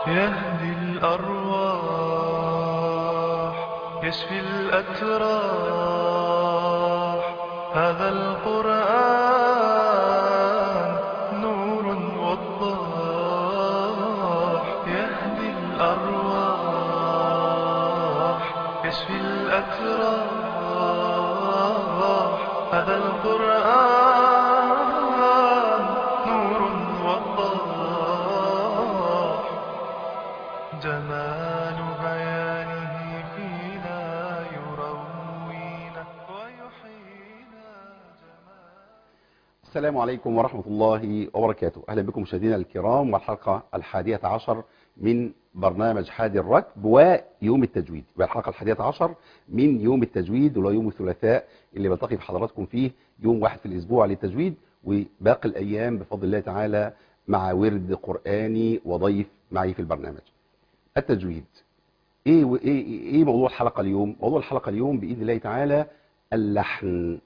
يهدي الأرواح يشفي الأتراح هذا القرآن نور وضاح يهدي الأرواح يشفي الأتراح هذا القرآن نور وضاح جمال بيانه فينا يروينا ويحيينا جمال السلام عليكم ورحمة الله وبركاته أهلا بكم مشاهدينا الكرام والحلقة الحادية عشر من برنامج حادي الركب ويوم التجويد والحلقة الحادية عشر من يوم التجويد ولا يوم الثلاثاء اللي بلتقي بحضراتكم فيه يوم واحد في الأسبوع للتجويد وباقي الأيام بفضل الله تعالى مع ورد قرآني وضيف معي في البرنامج التجويد ايه و- ايه ايه موضوع الحلقة اليوم موضوع الحلقة اليوم بإذن الله تعالى اللحن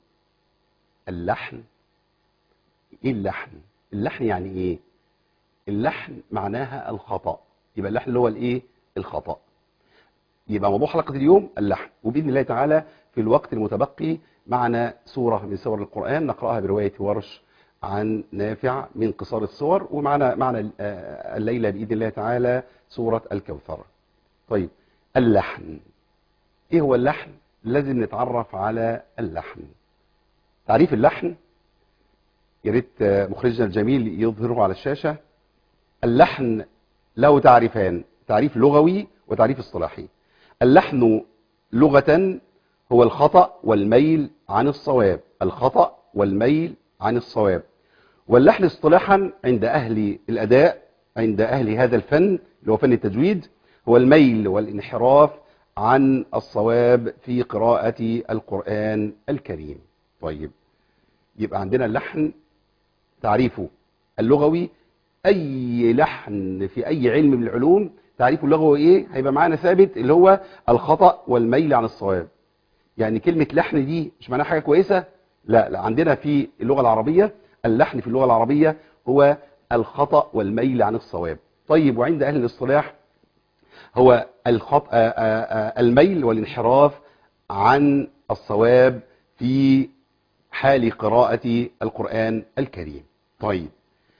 اللحن ايه اللحن اللحن يعني ايه اللحن معناها الخطأ يبقى اللحن اللي هو الايه الخطأ يبقى موضوع حلقة اليوم اللحن وبإذن الله تعالى في الوقت المتبقي معنا سورة من سور القرآن نقرأها برواية ورش عن نافع من قصار السور ومعنا معنا آه، الليلة بإذن الله تعالى سورة الكوثر طيب اللحن ايه هو اللحن لازم نتعرف على اللحن تعريف اللحن يا ريت آه، مخرجنا الجميل يظهره على الشاشة اللحن له تعريفان تعريف لغوي وتعريف اصطلاحي اللحن لغة هو الخطأ والميل عن الصواب الخطأ والميل عن الصواب واللحن اصطلاحا عند أهل الأداء عند أهل هذا الفن اللي هو فن التجويد هو الميل والانحراف عن الصواب في قراءة القرآن الكريم طيب يبقى عندنا اللحن تعريفه اللغوي اي لحن في اي علم من العلوم تعريفه اللغوي ايه هيبقى معانا ثابت اللي هو الخطأ والميل عن الصواب يعني كلمة لحن دي مش معناها حاجة كويسة لا لا عندنا في اللغة العربية اللحن في اللغة العربية هو الخطأ والميل عن الصواب طيب وعند اهل الاصطلاح هو الخطأ آآ آآ الميل والانحراف عن الصواب في حال قراءة القرآن الكريم طيب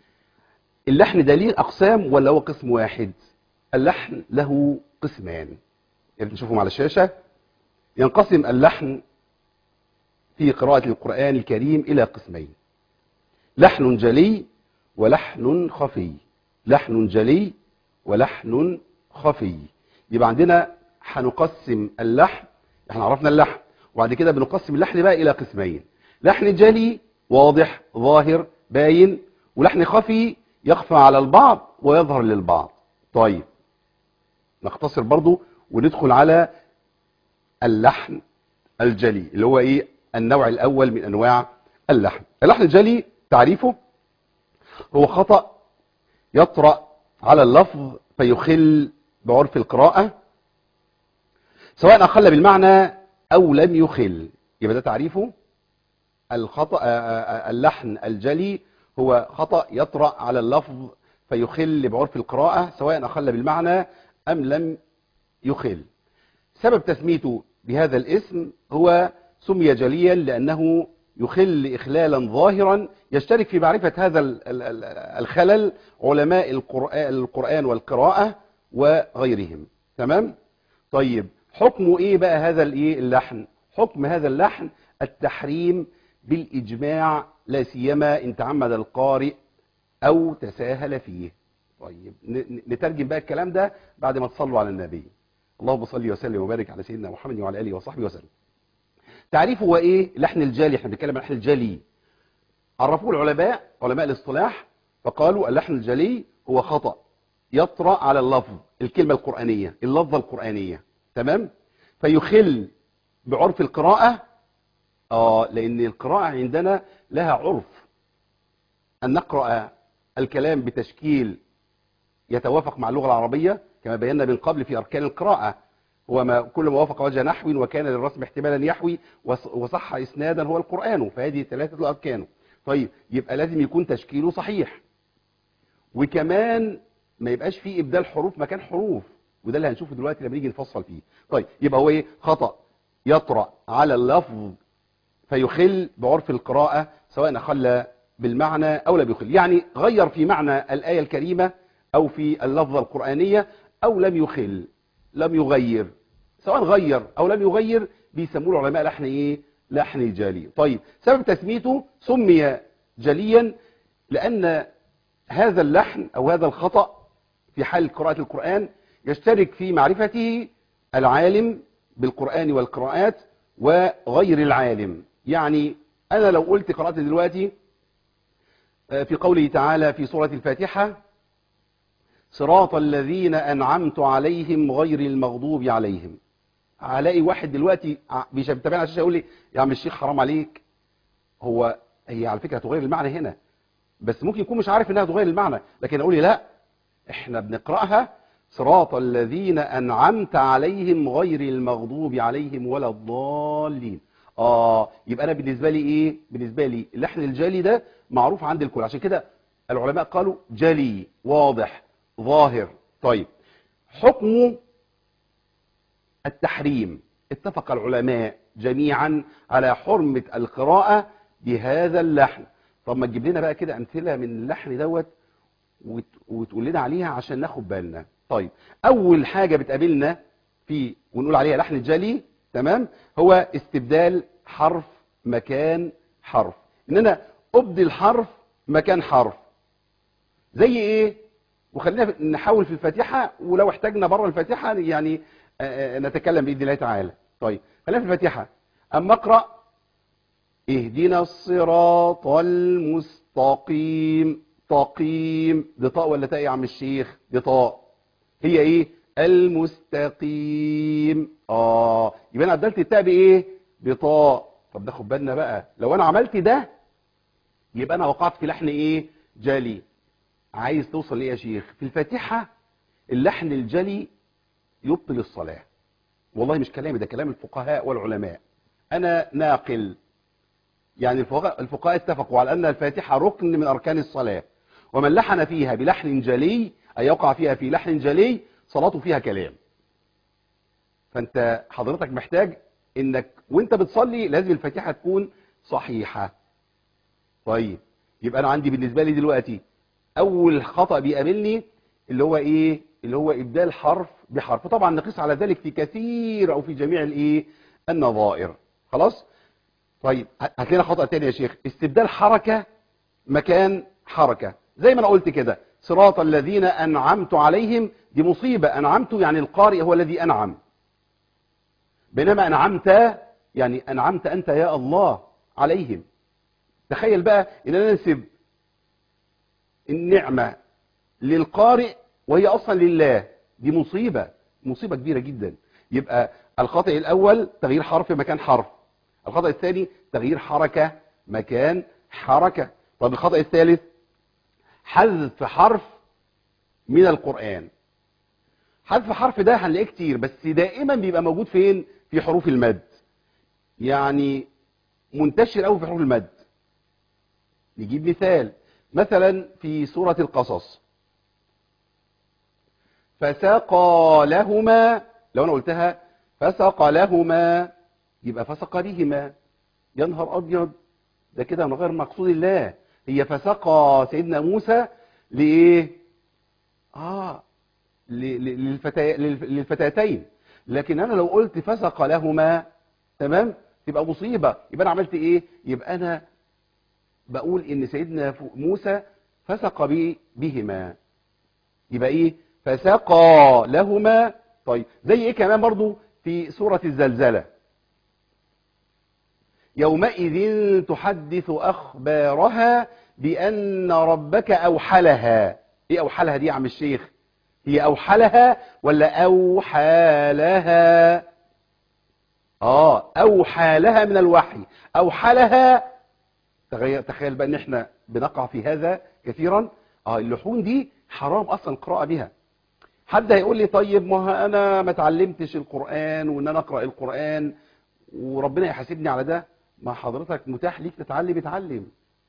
اللحن ده ليه أقسام ولا هو قسم واحد اللحن له قسمان يعني نشوفهم على الشاشة ينقسم اللحن في قراءة القرآن الكريم إلى قسمين لحن جلي ولحن خفي لحن جلي ولحن خفي يبقى عندنا هنقسم اللحن احنا عرفنا اللحن وبعد كده بنقسم اللحن بقى إلى قسمين لحن جلي واضح ظاهر باين ولحن خفي يخفى على البعض ويظهر للبعض طيب نختصر برضو وندخل على اللحن الجلي اللي هو ايه النوع الاول من انواع اللحن اللحن الجلي تعريفه هو خطأ يطرأ على اللفظ فيخل بعرف القراءة سواء أخل بالمعنى أو لم يخل يبقى ده تعريفه الخطأ آه، آه، اللحن الجلي هو خطأ يطرأ على اللفظ فيخل بعرف القراءة سواء أخل بالمعنى أم لم يخل سبب تسميته بهذا الاسم هو سمي جليا لأنه يخل إخلالا ظاهرا يشترك في معرفة هذا ال- ال- ال- الخلل علماء القرآن, القرآن والقراءة وغيرهم تمام؟ طيب حكمه ايه بقى هذا الايه اللحن حكم هذا اللحن التحريم بالاجماع لا سيما ان تعمد القارئ او تساهل فيه طيب ن- ن- نترجم بقى الكلام ده بعد ما تصلوا على النبي اللهم صل وسلم وبارك على سيدنا محمد وعلى اله وصحبه وسلم تعريفه هو ايه لحن الجالي احنا بنتكلم عن لحن الجلي عرفوه العلماء علماء الاصطلاح فقالوا اللحن الجلي هو خطأ يطرأ على اللفظ الكلمة القرآنية اللفظة القرآنية تمام فيخل بعرف القراءة آه لأن القراءة عندنا لها عرف أن نقرأ الكلام بتشكيل يتوافق مع اللغة العربية كما بينا من قبل في أركان القراءة هو ما كل ما وافق وجه نحو وكان للرسم احتمالا يحوي وص- وصح إسنادا هو القرآن فهذه ثلاثة أركانه طيب يبقى لازم يكون تشكيله صحيح وكمان ما يبقاش فيه ابدال حروف مكان حروف وده اللي هنشوفه دلوقتي لما نيجي نفصل فيه طيب يبقى هو ايه خطأ يطرأ على اللفظ فيخل بعرف القراءة سواء أخل بالمعنى أو لم يخل يعني غير في معنى الآية الكريمة أو في اللفظة القرآنية أو لم يخل لم يغير سواء غير أو لم يغير بيسموه العلماء لحن إيه لحن جلي طيب سبب تسميته سمي جليا لأن هذا اللحن أو هذا الخطأ في حال قراءة القرآن يشترك في معرفته العالم بالقرآن والقراءات وغير العالم يعني أنا لو قلت قرأت دلوقتي في قوله تعالى في سورة الفاتحة صراط الذين أنعمت عليهم غير المغضوب عليهم هلاقي واحد دلوقتي بيتابعني على الشاشة يقول لي يا عم الشيخ حرام عليك هو هي على فكرة تغير المعنى هنا بس ممكن يكون مش عارف انها تغير المعنى لكن اقول لي لا احنا بنقرأها صراط الذين أنعمت عليهم غير المغضوب عليهم ولا الضالين اه يبقى انا بالنسبة لي ايه بالنسبة لي اللحن الجالي ده معروف عند الكل عشان كده العلماء قالوا جلي واضح ظاهر طيب حكم التحريم اتفق العلماء جميعا على حرمة القراءة بهذا اللحن طب ما تجيب لنا بقى كده امثله من اللحن دوت وت... وتقول لنا عليها عشان ناخد بالنا طيب اول حاجه بتقابلنا في ونقول عليها لحن الجلي تمام هو استبدال حرف مكان حرف ان انا ابدل حرف مكان حرف زي ايه وخلينا نحاول في الفاتحه ولو احتاجنا بره الفاتحه يعني نتكلم باذن الله تعالى طيب خلينا في الفاتحه اما اقرا اهدنا الصراط المستقيم تقيم دي طاء ولا تاء يا عم الشيخ دي طاء هي ايه المستقيم اه يبقى انا عدلت التاء بايه بطاء طب ده خد بالنا بقى لو انا عملت ده يبقى انا وقعت في لحن ايه جلي عايز توصل ليه يا شيخ في الفاتحه اللحن الجلي يبطل الصلاه والله مش كلامي ده كلام الفقهاء والعلماء انا ناقل يعني الفقهاء, الفقهاء اتفقوا على أن الفاتحة ركن من أركان الصلاة ومن لحن فيها بلحن جلي أي يقع فيها في لحن جلي صلاته فيها كلام فأنت حضرتك محتاج إنك وانت بتصلي لازم الفاتحة تكون صحيحة طيب يبقى أنا عندي بالنسبة لي دلوقتي أول خطأ بيقابلني اللي هو إيه اللي هو إبدال حرف بحرف طبعا نقيس على ذلك في كثير أو في جميع الإيه النظائر خلاص طيب هات لنا خطأ تاني يا شيخ استبدال حركة مكان حركة زي ما انا قلت كده صراط الذين انعمت عليهم دي مصيبة انعمت يعني القارئ هو الذي انعم بينما انعمت يعني انعمت انت يا الله عليهم تخيل بقى ان انا ننسب النعمة للقارئ وهي اصلا لله دي مصيبة مصيبة كبيرة جدا يبقى الخطأ الاول تغيير حرف مكان حرف الخطأ الثاني تغيير حركة مكان حركة طب الخطأ الثالث حذف حرف من القرآن حذف حرف ده هنلاقيه كتير بس دائما بيبقى موجود فين في حروف المد يعني منتشر قوي في حروف المد نجيب مثال مثلا في سورة القصص فسقى لهما لو انا قلتها فسقى لهما يبقى فسق بهما يا نهار ابيض ده كده من غير مقصود الله هي فسقى سيدنا موسى لايه اه للفتي... للفتاتين لكن انا لو قلت فسق لهما تمام تبقى مصيبه يبقى انا عملت ايه يبقى انا بقول ان سيدنا موسى فسق بي بهما يبقى ايه فسقى لهما طيب زي ايه كمان برضو في سوره الزلزله يومئذ تحدث أخبارها بأن ربك أوحلها إيه أوحلها دي يا عم الشيخ هي أوحلها ولا أوحالها آه أوحالها من الوحي أوحلها تخيل بقى ان احنا بنقع في هذا كثيرا اه اللحون دي حرام اصلا القراءة بها حد هيقول لي طيب ما انا ما اتعلمتش القرآن وان انا اقرأ القرآن وربنا يحاسبني على ده ما حضرتك متاح ليك تتعلم اتعلم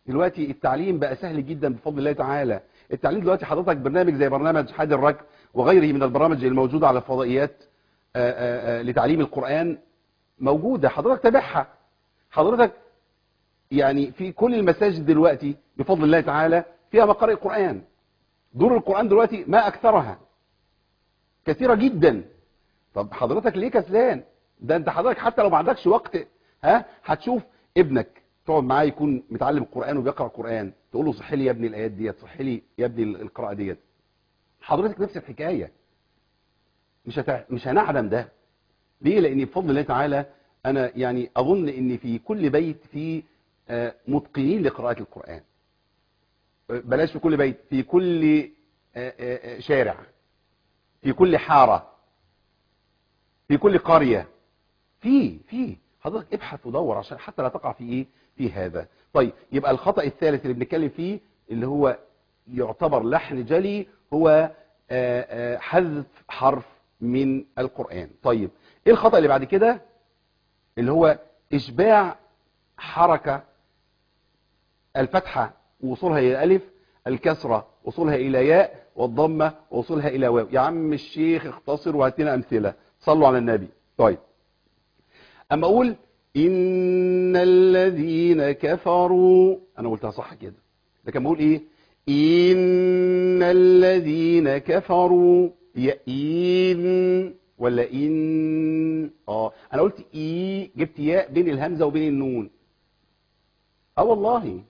دلوقتي التعليم بقى سهل جدا بفضل الله تعالى التعليم دلوقتي حضرتك برنامج زي برنامج حاد الركب وغيره من البرامج الموجودة على الفضائيات آآ آآ لتعليم القرآن موجودة حضرتك تابعها حضرتك يعني في كل المساجد دلوقتي بفضل الله تعالى فيها مقارئ قرآن دور القرآن دلوقتي ما أكثرها كثيرة جدا طب حضرتك ليه كسلان ده انت حضرتك حتى لو ما عندكش وقت ها هتشوف ابنك تقعد معاه يكون متعلم القرآن وبيقرأ القرآن تقول له صح لي يا ابني الآيات ديت صح لي يا ابني القراءة ديت حضرتك نفس الحكاية مش هتع... مش هنعلم ده ليه لان بفضل الله تعالى انا يعني اظن ان في كل بيت في آه، متقنين لقراءة القرآن آه، بلاش في كل بيت في كل آه، آه، آه، شارع في كل حارة في كل قرية في في حضرتك ابحث ودور عشان حتى لا تقع في ايه في هذا طيب يبقى الخطأ الثالث اللي بنتكلم فيه اللي هو يعتبر لحن جلي هو آه، آه، حذف حرف من القرآن طيب ايه الخطأ اللي بعد كده اللي هو اشباع حركة الفتحة وصولها الى الف الكسرة وصولها الى ياء والضمة وصولها الى واو يا عم الشيخ اختصر وهاتنا امثلة صلوا على النبي طيب اما اقول ان الذين كفروا انا قلتها صح كده لكن بقول ايه ان الذين كفروا هي ان ولا ان اه انا قلت اي جبت ياء بين الهمزه وبين النون اه والله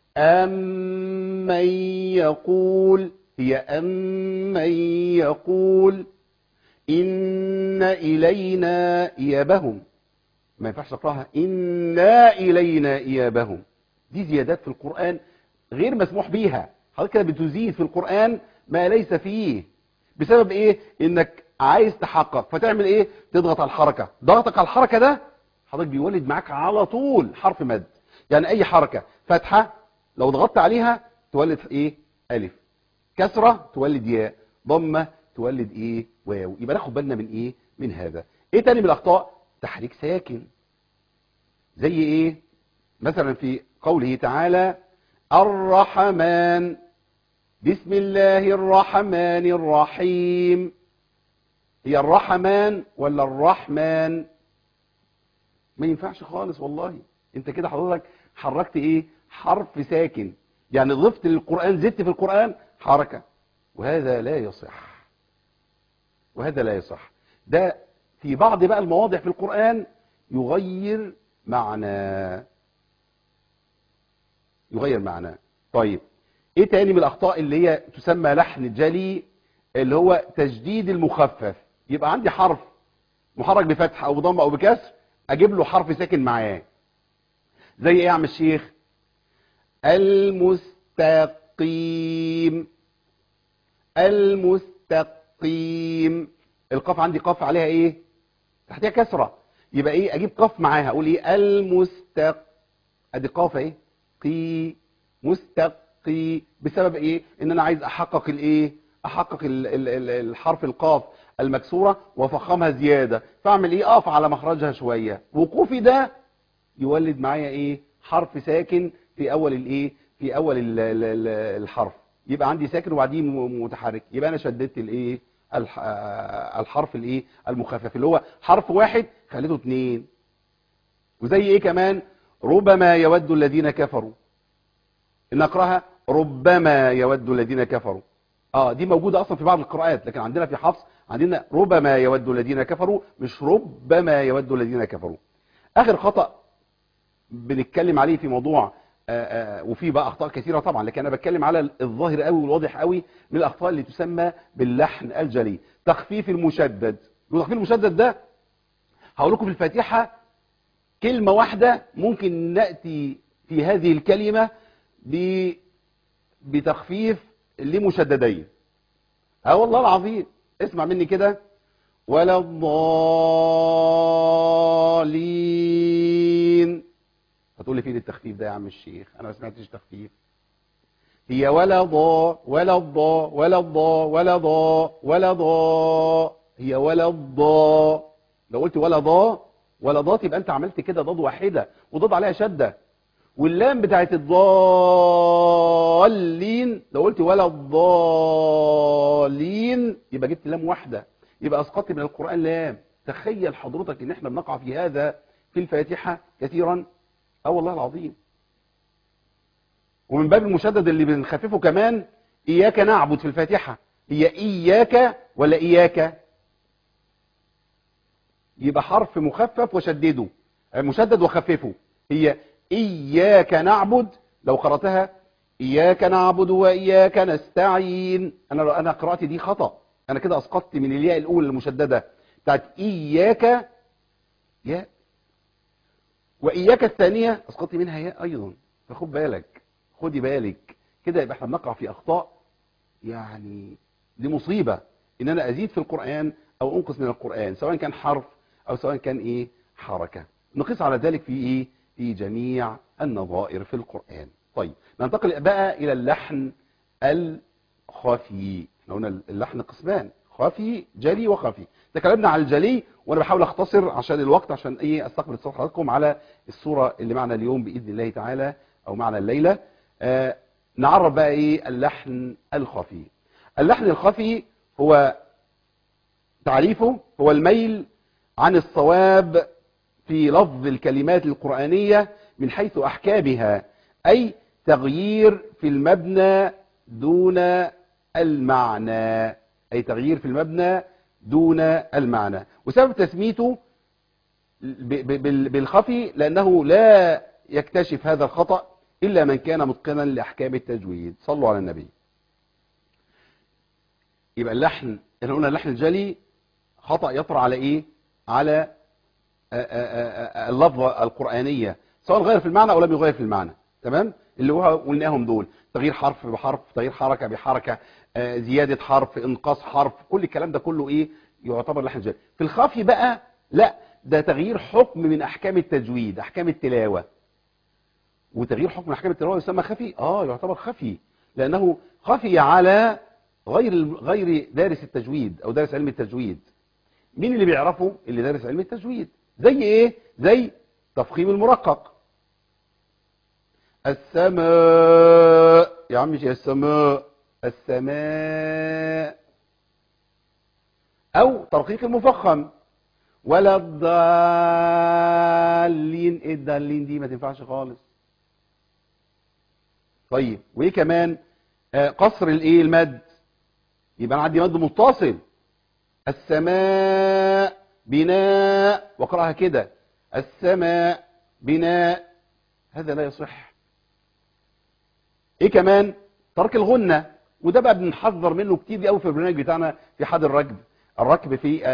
امن يقول هي امن يقول ان الينا ايابهم ما ينفعش اقراها انا الينا ايابهم دي زيادات في القران غير مسموح بيها حضرتك كده بتزيد في القران ما ليس فيه بسبب ايه انك عايز تحقق فتعمل ايه تضغط على الحركه ضغطك على الحركه ده حضرتك بيولد معاك على طول حرف مد يعني اي حركه فتحه لو ضغطت عليها تولد ايه الف كسره تولد ياء ضمه تولد ايه واو يبقى ناخد بالنا من ايه من هذا ايه تاني من الاخطاء تحريك ساكن زي ايه مثلا في قوله تعالى الرحمن بسم الله الرحمن الرحيم هي الرحمن ولا الرحمن ما ينفعش خالص والله انت كده حضرتك حركت ايه حرف ساكن يعني ضفت للقرآن زدت في القرآن حركة وهذا لا يصح وهذا لا يصح ده في بعض بقى المواضع في القرآن يغير معنى يغير معنى طيب ايه تاني من الاخطاء اللي هي تسمى لحن جلي اللي هو تجديد المخفف يبقى عندي حرف محرك بفتح او بضم او بكسر اجيب له حرف ساكن معاه زي ايه يا عم الشيخ المستقيم المستقيم القاف عندي قاف عليها ايه تحتها كسرة يبقى ايه اجيب قاف معاها اقول ايه المستق ادي قاف ايه قي مستقي بسبب ايه ان انا عايز احقق الايه احقق ال ال ال الحرف القاف المكسورة وافخمها زيادة فاعمل ايه اقف على مخرجها شوية وقوفي ده يولد معايا ايه حرف ساكن في اول الايه في اول ال ال ال الحرف يبقى عندي ساكن وبعديه م- متحرك يبقى انا شددت الايه الح- آه، الحرف الايه المخفف اللي هو حرف واحد خليته اتنين وزي ايه كمان ربما يود الذين كفروا نقراها ربما يود الذين كفروا اه دي موجودة اصلا في بعض القراءات لكن عندنا في حفص عندنا ربما يود الذين كفروا مش ربما يود الذين كفروا اخر خطأ بنتكلم عليه في موضوع آه، آه، وفي بقى اخطاء كثيره طبعا لكن انا بتكلم على الظاهر قوي والواضح قوي من الاخطاء اللي تسمى باللحن الجلي تخفيف المشدد وتخفيف المشدد ده هقول لكم في الفاتحه كلمه واحده ممكن ناتي في هذه الكلمه ب بتخفيف لمشددين اه والله العظيم اسمع مني كده ولا الضالين هتقول لي فين التخفيف ده يا عم الشيخ انا ما سمعتش تخفيف هي ولا ضا ولا الضا ولا الضا ولا ضا ولا ضا هي ولا الضا لو قلت ولا ضا ولا ضا يبقى انت عملت كده ضاد واحده وضاد عليها شده واللام بتاعت الضالين لو قلت ولا الضالين يبقى جبت لام واحدة يبقى اسقطت من القرآن لام تخيل حضرتك ان احنا بنقع في هذا في الفاتحة كثيرا اه والله العظيم ومن باب المشدد اللي بنخففه كمان اياك نعبد في الفاتحة هي اياك ولا اياك يبقى حرف مخفف وشدده مشدد وخففه هي إياك نعبد لو قرأتها إياك نعبد وإياك نستعين أنا أنا قراءتي دي خطأ أنا كده أسقطت من الياء الأولى المشددة بتاعت إياك ياء وإياك الثانية أسقطت منها ياء أيضا فخد بالك خدي بالك كده يبقى احنا بنقع في أخطاء يعني دي مصيبة إن أنا أزيد في القرآن أو أنقص من القرآن سواء كان حرف أو سواء كان إيه حركة نقيس على ذلك في إيه في جميع النظائر في القرآن طيب ننتقل بقى إلى اللحن الخفي احنا قلنا اللحن قسمان خفي جلي وخفي تكلمنا عن الجلي وانا بحاول اختصر عشان الوقت عشان ايه استقبل اتصال حضراتكم على الصورة اللي معنا اليوم باذن الله تعالى او معنا الليلة آه نعرف بقى ايه اللحن الخفي اللحن الخفي هو تعريفه هو الميل عن الصواب في لفظ الكلمات القرآنية من حيث أحكامها أي تغيير في المبنى دون المعنى أي تغيير في المبنى دون المعنى وسبب تسميته بالخفي لأنه لا يكتشف هذا الخطأ إلا من كان متقنا لأحكام التجويد صلوا على النبي يبقى اللحن احنا قلنا اللحن الجلي خطأ يطرأ على ايه على اللفظة القرآنية سواء غير في المعنى أو لم يغير في المعنى تمام اللي هو قلناهم دول تغيير حرف بحرف تغيير حركة بحركة زيادة حرف انقاص حرف كل الكلام ده كله ايه يعتبر لحن جلي في الخفي بقى لا ده تغيير حكم من احكام التجويد احكام التلاوة وتغيير حكم من احكام التلاوة يسمى خفي اه يعتبر خفي لانه خفي على غير غير دارس التجويد او دارس علم التجويد مين اللي بيعرفه اللي دارس علم التجويد زي ايه زي تفخيم المرقق السماء يا عم مش السماء السماء او ترقيق المفخم ولا الضالين ايه الضالين دي ما تنفعش خالص طيب وايه كمان آه قصر الايه المد يبقى انا عندي مد متصل السماء بناء واقراها كده السماء بناء هذا لا يصح ايه كمان ترك الغنة وده بقى بنحذر منه كتير قوي في البرنامج بتاعنا في حد الركب الركب في آآ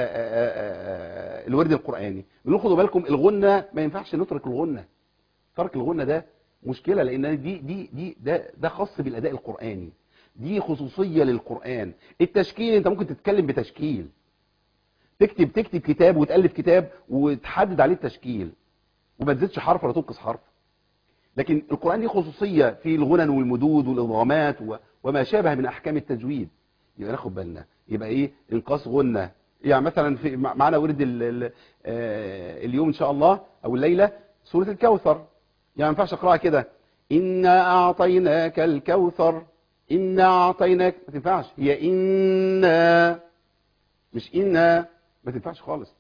آآ الورد القرآني بنقول خدوا بالكم الغنة ما ينفعش نترك الغنة ترك الغنة ده مشكلة لان دي دي دي ده ده خاص بالاداء القرآني دي خصوصية للقرآن التشكيل انت ممكن تتكلم بتشكيل تكتب تكتب كتاب وتألف كتاب وتحدد عليه التشكيل وما تزيدش حرف ولا تنقص حرف لكن القرآن ليه خصوصية في الغنن والمدود والإضغامات وما شابه من أحكام التجويد يبقى ناخد بالنا يبقى إيه إنقاص غنة يعني مثلا في معنا ورد ال ال اليوم إن شاء الله أو الليلة سورة الكوثر يعني ما ينفعش أقرأها كده إنا أعطيناك الكوثر إنا أعطيناك ما تنفعش هي إنا مش إنا ما تنفعش خالص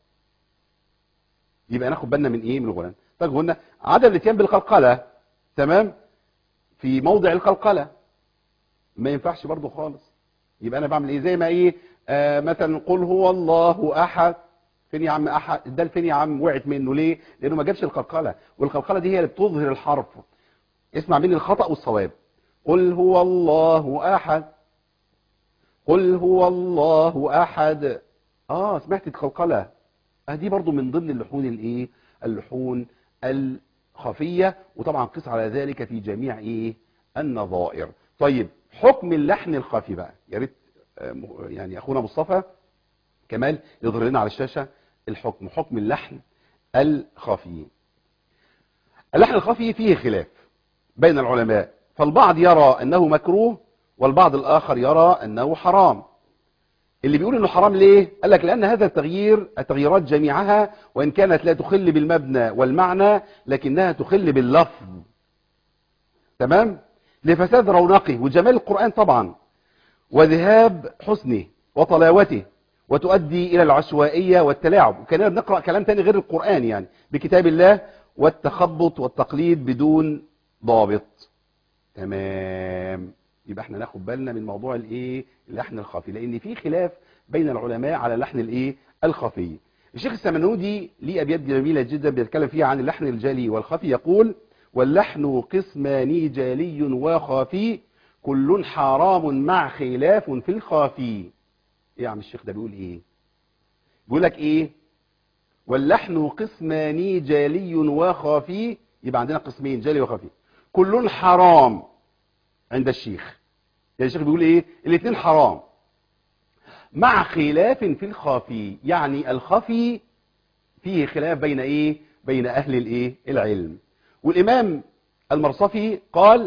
يبقى ناخد بالنا من إيه من الغنن طيب قلنا عدم الاتيان بالقلقلة تمام في موضع القلقلة ما ينفعش برضو خالص يبقى انا بعمل ايه زي ما ايه آه مثلا قل هو الله احد فين يا عم احد ده فين يا عم وقعت منه ليه لانه ما جابش القلقلة والقلقلة دي هي اللي بتظهر الحرف اسمع مني الخطأ والصواب قل هو الله احد قل هو الله احد اه سمعت القلقلة اه دي برضو من ضمن اللحون الايه اللحون الخفية وطبعا قس على ذلك في جميع ايه النظائر طيب حكم اللحن الخفي بقى يا ريت يعني اخونا مصطفى كمال يظهر لنا على الشاشة الحكم حكم اللحن الخفي اللحن الخفي فيه خلاف بين العلماء فالبعض يرى انه مكروه والبعض الاخر يرى انه حرام اللي بيقول انه حرام ليه قال لك لان هذا التغيير التغييرات جميعها وان كانت لا تخل بالمبنى والمعنى لكنها تخل باللفظ تمام لفساد رونقه وجمال القرآن طبعا وذهاب حسنه وطلاوته وتؤدي إلى العشوائية والتلاعب وكاننا بنقرأ كلام تاني غير القرآن يعني بكتاب الله والتخبط والتقليد بدون ضابط تمام يبقى احنا ناخد بالنا من موضوع الايه اللحن الخفي لان في خلاف بين العلماء على اللحن الايه الخفي الشيخ السمنودي ليه ابيات جميله جدا بيتكلم فيها عن اللحن الجلي والخفي يقول واللحن قسمان جلي وخفي كل حرام مع خلاف في الخفي ايه يا عم الشيخ ده بيقول ايه بيقول لك ايه واللحن قسمان جلي وخفي يبقى عندنا قسمين جلي وخفي كل حرام عند الشيخ يعني الشيخ بيقول ايه الاثنين حرام مع خلاف في الخفي يعني الخفي فيه خلاف بين ايه بين اهل الايه العلم والامام المرصفي قال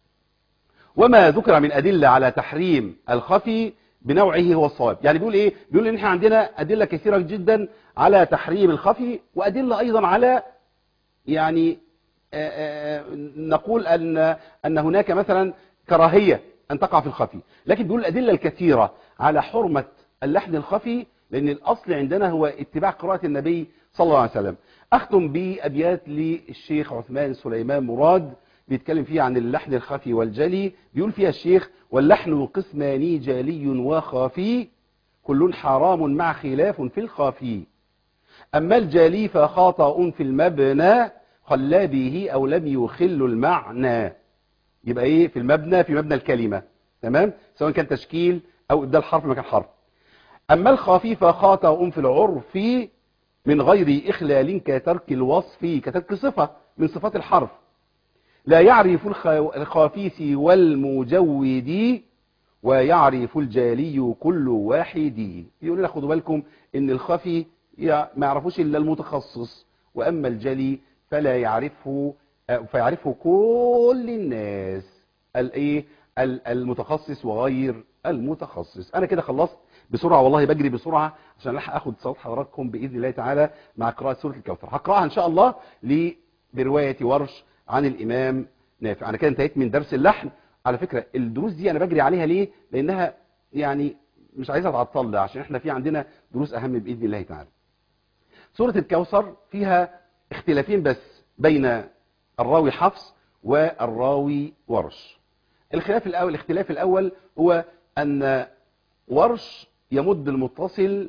وما ذكر من ادله على تحريم الخفي بنوعه هو الصواب يعني بيقول ايه بيقول ان احنا عندنا ادله كثيره جدا على تحريم الخفي وادله ايضا على يعني آآ آآ نقول ان ان هناك مثلا كراهيه ان تقع في الخفي لكن بيقول الادله الكثيره على حرمه اللحن الخفي لان الاصل عندنا هو اتباع قراءه النبي صلى الله عليه وسلم اختم بابيات للشيخ عثمان سليمان مراد بيتكلم فيها عن اللحن الخفي والجلي بيقول فيها الشيخ واللحن قسمان جلي وخفي كل حرام مع خلاف في الخفي أما الجلي فخطأ في المبنى خلى به أو لم يخل المعنى يبقى إيه في المبنى في مبنى الكلمة تمام سواء كان تشكيل أو إبدال حرف مكان حرف أما الخفي فخطأ في العرف من غير إخلال كترك الوصف كترك صفة من صفات الحرف لا يعرف الخافيس والمجود ويعرف الجالي كل واحد يقول لنا خدوا بالكم ان الخفي ما يعرفوش الا المتخصص واما الجلي فلا يعرفه فيعرفه كل الناس الايه المتخصص وغير المتخصص انا كده خلصت بسرعه والله بجري بسرعه عشان الحق اخد صوت حضراتكم باذن الله تعالى مع قراءه سوره الكوثر هقراها ان شاء الله بروايه ورش عن الامام نافع انا كده انتهيت من درس اللحن على فكره الدروس دي انا بجري عليها ليه لانها يعني مش عايزها تعطل عشان احنا في عندنا دروس اهم باذن الله تعالى سوره الكوثر فيها اختلافين بس بين الراوي حفص والراوي ورش الخلاف الاول الاختلاف الاول هو ان ورش يمد المتصل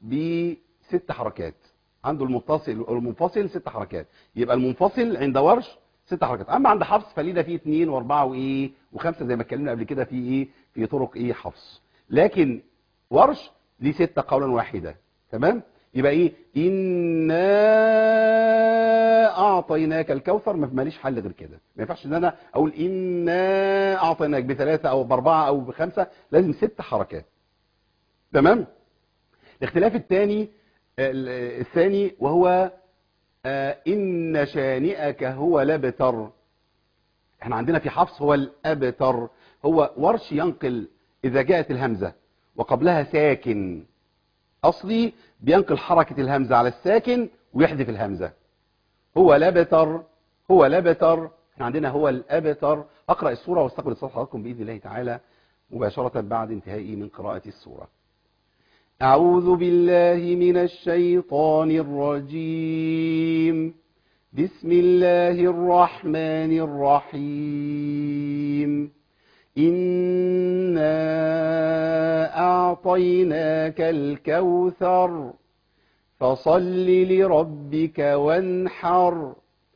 بست حركات عنده المتصل والمنفصل ست حركات يبقى المنفصل عند ورش ست حركات اما عند حفص فلينا فيه اثنين واربعه وايه وخمسه زي ما اتكلمنا قبل كده في ايه في طرق ايه حفص لكن ورش دي ستة قولا واحدة تمام يبقى ايه انا اعطيناك الكوثر ما ماليش حل غير كده ما ينفعش ان انا اقول انا اعطيناك بثلاثة او باربعة او بخمسة لازم ست حركات تمام الاختلاف الثاني الثاني وهو آه ان شانئك هو لبتر احنا عندنا في حفص هو الابتر هو ورش ينقل اذا جاءت الهمزة وقبلها ساكن اصلي بينقل حركة الهمزة على الساكن ويحذف الهمزة هو لبتر هو لبتر احنا عندنا هو الابتر اقرأ السورة واستقبل اتصال حضراتكم باذن الله تعالى مباشرة بعد انتهائي من قراءة السورة أعوذ بالله من الشيطان الرجيم بسم الله الرحمن الرحيم إنا أعطيناك الكوثر فصل لربك وانحر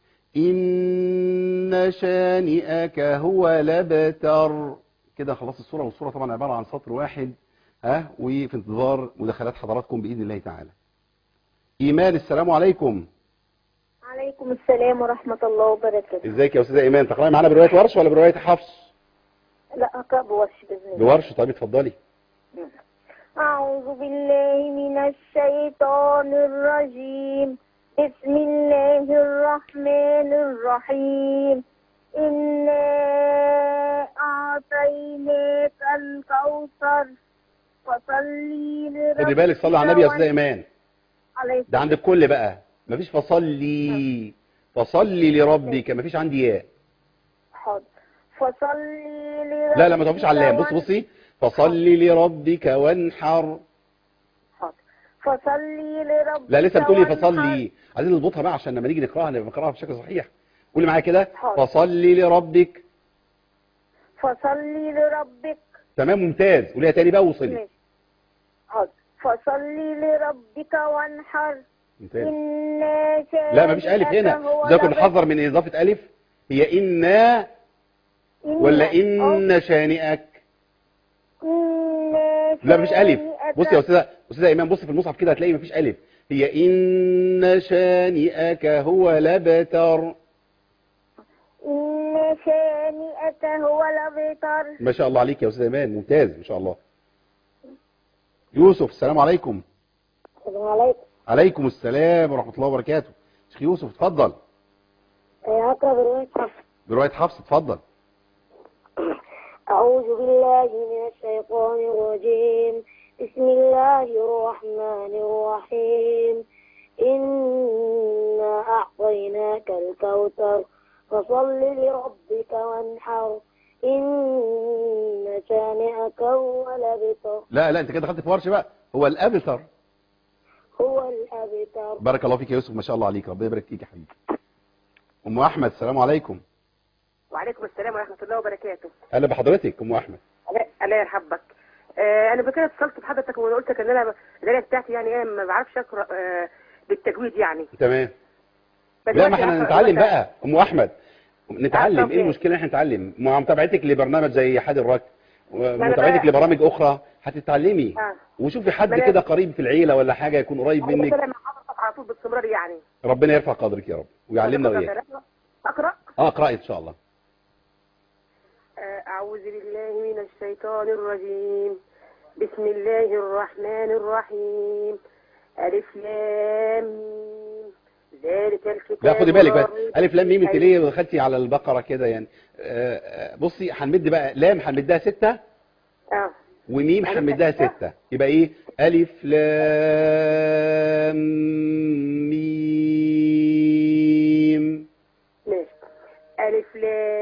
إن شانئك هو لبتر كده خلاص الصورة والصورة طبعا عبارة عن سطر واحد ها وفي انتظار مداخلات حضراتكم بإذن الله تعالى إيمان السلام عليكم عليكم السلام ورحمة الله وبركاته ازيك يا أستاذة إيمان تقرأي معانا برواية ورش ولا برواية حفص لا أقرأ بورش بإذن الله بورش طيب اتفضلي أعوذ بالله من الشيطان الرجيم بسم الله الرحمن الرحيم إنا أعطيناك الكوثر فصلي لربك خدي بالك صلي على النبي يا أستاذة إيمان عليه ده عند الكل بقى مفيش فصلي فصلي لربك مفيش عندي ياء حاضر فصلي لربك لا لا ما تقفش على اللام بص وان- بصي فصلي لربك وانحر حاضر. فصلي لربك لا لسه بتقولي وانحر. فصلي عايزين نظبطها بقى عشان لما نيجي نقراها نبقى نقراها بشكل صحيح قولي معايا كده حاضر. فصلي لربك فصلي لربك تمام ممتاز قوليها تاني بقى وصلي ماشي. حاضر. فصلي لربك وانحر ممتاز إن لا مفيش الف شانئك هنا هو ده كنا الأبتر. نحذر من اضافه الف هي انا ولا ان شانئك إن لا مفيش الف شانئك- بصي يا استاذه استاذه ايمان بصي في المصحف كده هتلاقي مفيش الف هي ان شانئك هو لبتر إن شانئك هو الأبتر ما شاء الله عليك يا استاذه ايمان ممتاز ما شاء الله يوسف السلام عليكم السلام عليكم عليكم السلام ورحمه الله وبركاته شيخ يوسف اتفضل أقرأ برواية حفص بروايه حفص اتفضل أعوذ بالله من الشيطان الرجيم بسم الله الرحمن الرحيم إنا أعطيناك الكوثر فصل لربك وانحر إن شانئك هو الأبتر لا لا انت كده دخلت في ورش بقى هو الابتر هو الأبتر بارك الله فيك يا يوسف ما شاء الله عليك ربنا يبارك فيك يا حبيبي ام احمد السلام عليكم وعليكم السلام ورحمة الله وبركاته اهلا بحضرتك ام احمد الله- الله يرحبك آه انا بكده اتصلت بحضرتك وانا قلت لك ان انا القرايه بتاعتي يعني ايه ما بعرفش اقرا آه بالتجويد يعني تمام بس لا ما دلوقتي احنا هقرأ نتعلم لك- بقى ام احمد نتعلم طب ايه إيه؟ المشكله احنا نتعلم مع متابعتك لبرنامج زي حاد الرك ومتابعتك بقى- لبرامج اخرى هتتعلمي آه. وشوفي حد ما أنا- كده قريب في العيله ولا حاجه يكون قريب أنا منك بتكلم مع حضرتك على طول باستمرار يعني ربنا يرفع قدرك يا رب ويعلمنا وياك اقرا اه اقراي ان شاء الله آه، أعوذ بالله من الشيطان الرجيم بسم الله الرحمن الرحيم ألف لام ميم. ذلك الكتاب لا خدي بالك لا بقى ريب الف لام ميم انت فيه. ليه دخلتي على البقره كده يعني آه، آه، بصي هنمد بقى لام هنمدها ستة اه وميم ألف هنمدها ستة. ستة يبقى ايه الف لام ميم ماشي ألف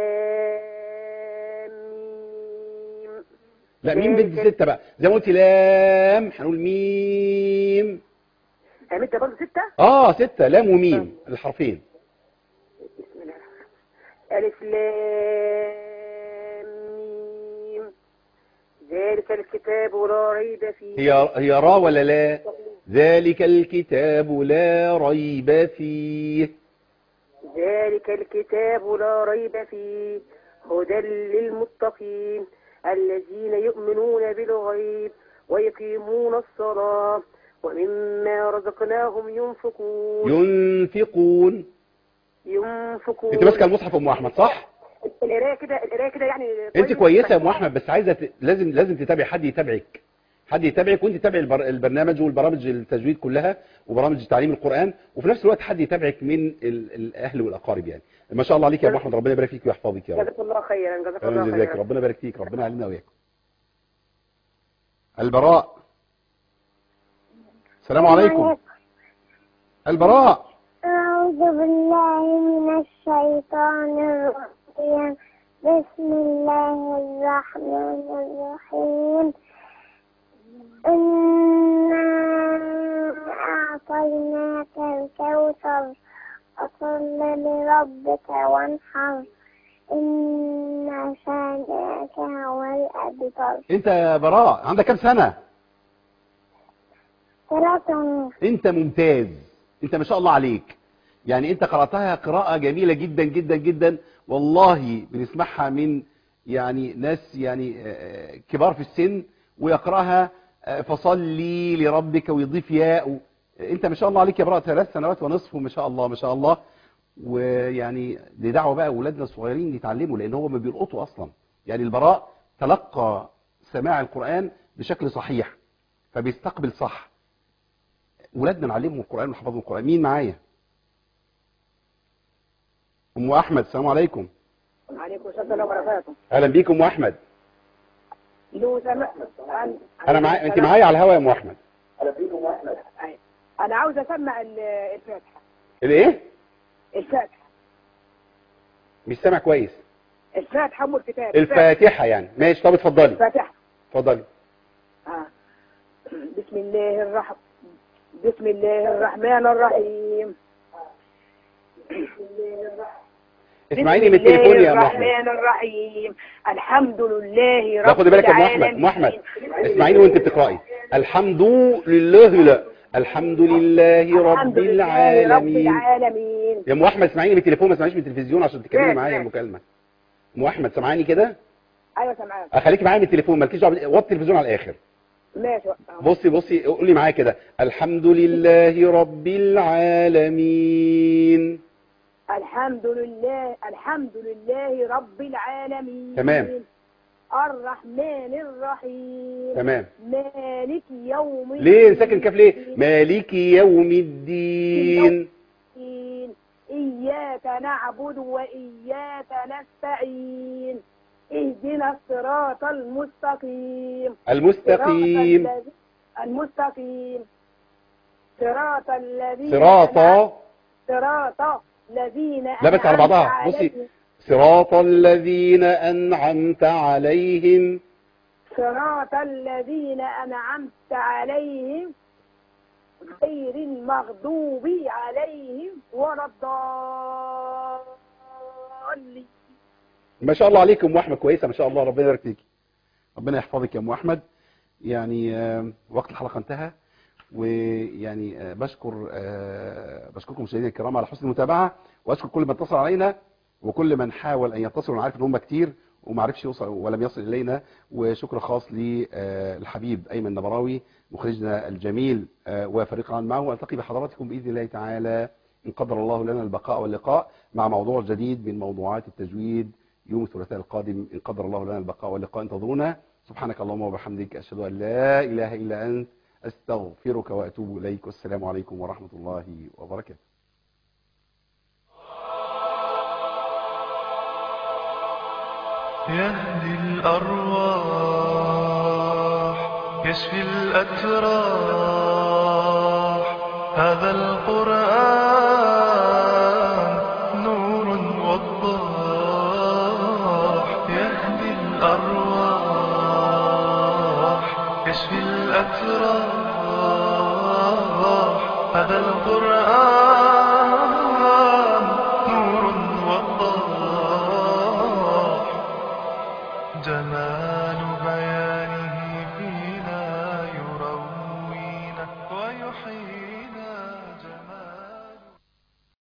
لام ميم لا ميم ذلك بدي ستة بقى زي ما قلتي لام هنقول ميم هعمل ده برضه ستة اه ستة لام وميم الحرفين بسم الله ألف لام ميم ذلك الكتاب لا ريب فيه هي هي را ولا لا ذلك الكتاب لا ريب فيه ذلك الكتاب لا ريب فيه هدى للمتقين الذين يؤمنون بالغيب ويقيمون الصلاة ومما رزقناهم ينفقون ينفقون ينفقون انت ماسكه المصحف ام احمد صح القرايه كده القرايه كده يعني انت كويس. كويسه يا ام احمد بس عايزه ت... لازم لازم تتابعي حد يتابعك حد يتابعك وانت تتابعي البر... البرنامج والبرامج التجويد كلها وبرامج تعليم القران وفي نفس الوقت حد يتابعك من ال... الاهل والاقارب يعني ما شاء الله عليك يا ام احمد ربنا يبارك فيك ويحفظك يا رب جزاك الله خيرا جزاك أهلا الله جزاك خيرا ربنا يبارك فيك ربنا يعلمنا وياكم البراء السلام عليكم البراء أعوذ بالله من الشيطان الرجيم بسم الله الرحمن الرحيم إنا أعطيناك الكوثر فصل لربك وانحر إن شانئك هو الأبتر انت يا براء عندك كام سنه ثلاثة انت ممتاز انت ما شاء الله عليك يعني انت قرأتها قراءة جميلة جدا جدا جدا والله بنسمعها من يعني ناس يعني آه، كبار في السن ويقرأها آه، فصلي لربك ويضيف ياء انت ما شاء الله عليك يا براء ثلاث سنوات ونصف وما شاء الله ما شاء الله ويعني دي دعوة بقى اولادنا الصغيرين يتعلموا لان هو ما بيلقطوا اصلا يعني البراء تلقى سماع القرآن بشكل صحيح فبيستقبل صح ولادنا نعلمهم القرآن ونحفظهم القرآن مين معايا ام احمد السلام عليكم عليكم السلام وبركاته اهلا بيكم ام احمد لو سمع انا معايا انت معايا على الهواء يا ام احمد انا عاوز اسمع ال- الفاتحه الايه الفاتحه مش سامع كويس الفاتحه ام الكتاب الفاتحة يعني ماشي طب اتفضلي الفاتحه اتفضلي آه. بسم الله الرحمن بسم الله الرحمن الرحيم اسمعيني من بسم الله التليفون يا ام احمد الرحمن الرحيم الحمد لله رب لا خدي بالك يا ام احمد العالمين ام احمد اسمعيني وانت بتقراي الحمد لله لا الحمد لله رب الحمد لله رب العالمين العالمين يا ام احمد اسمعيني من التليفون ما تسمعيش من التلفزيون عشان تتكلمي ماشي، معايا ماشي. المكالمه ام احمد سامعاني كده ايوه سامعاك خليكي معايا من التليفون مالكيش دعوه بال- وطي التلفزيون على الاخر ماشي بصي بصي قولي معايا كده الحمد لله رب العالمين الحمد لله الحمد لله رب العالمين تمام. الرحمن الرحيم تمام مالك يوم ليه ساكن كاف ليه مالك يوم الدين الدين إياك نعبد وإياك نستعين اهدنا الصراط المستقيم المستقيم صراط الذي- المستقيم صراط الذين صراط صراط الذين لا بس على بعضها. أنعمت بصي. عليهم. صراط الذين أنعمت عليهم صراط الذين أنعمت عليهم غير المغضوب عليهم ولا الضالين ما شاء الله عليكم ام احمد كويسه ما شاء الله ربنا يبارك فيك ربنا يحفظك يا ام احمد يعني آه، وقت الحلقه انتهى ويعني آه، بشكر آه، بشكركم مشاهدينا الكرام على حسن المتابعه واشكر كل من اتصل علينا وكل من حاول ان يتصل وانا عارف ان هم كتير وما عرفش يوصل ولم يصل الينا وشكر خاص للحبيب ايمن نبراوي مخرجنا الجميل آه، وفريق العمل معه والتقي بحضراتكم باذن الله تعالى ان قدر الله لنا البقاء واللقاء مع موضوع جديد من موضوعات التجويد يوم الثلاثاء القادم إن قدر الله لنا البقاء واللقاء انتظرونا سبحانك اللهم وبحمدك أشهد أن لا إله إلا أنت أستغفرك وأتوب إليك والسلام عليكم ورحمة الله وبركاته يهدي الأرواح يشفي الأتراح هذا القرآن نور وضاح يهدي الأرواح يشفي الأتراح هذا القرآن